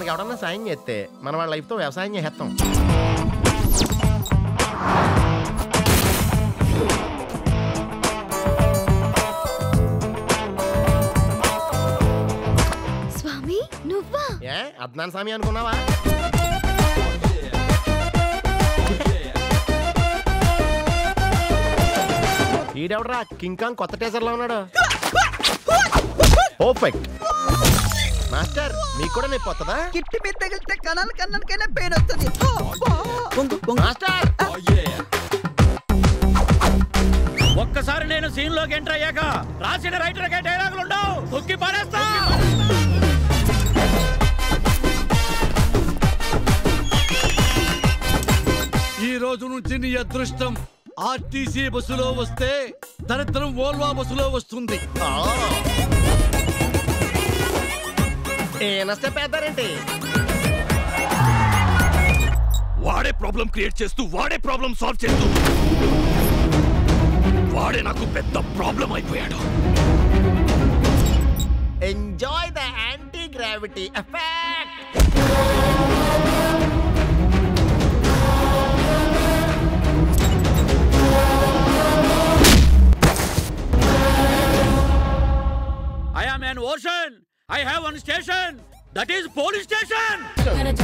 మనకి ఎవడన్నా సాయం చేస్తే మన వాళ్ళ లైఫ్తో వ్యవసాయం చేసేస్తాం స్వామి నువ్వా ఏ అద్నాన్ స్వామి అనుకున్నావా ఈడెవడరా కింగ్ కాంగ్ కొత్త టీచర్లో ఉన్నాడు పర్ఫెక్ట్ మాస్టర్ మీకు కూడా నొప్పి వస్తుందా కిట్టి మీద తగిలితే కణాలు కన్నానికైనా పెయిన్ వస్తుంది బొంగు బొంగు మాస్టర్ ఒక్కసారి నేను సీన్ లోకి ఎంటర్ అయ్యాక రాసిన రైటర్ కే డైలాగులు ఉండవు తొక్కి పారేస్తా ఈ రోజు నుంచి నీ అదృష్టం ఆర్టీసీ బస్సులో వస్తే దరిద్రం ఓల్వా బస్సులో వస్తుంది ఏ నష్టం పెద్దారేంటి వాడే ప్రాబ్లం క్రియేట్ చేస్తూ వాడే ప్రాబ్లం సాల్వ్ చేస్తూ వాడే నాకు పెద్ద ప్రాబ్లం అయిపోయాడు enjoy the anti gravity effect I am an ocean I have one station that is police station Gonna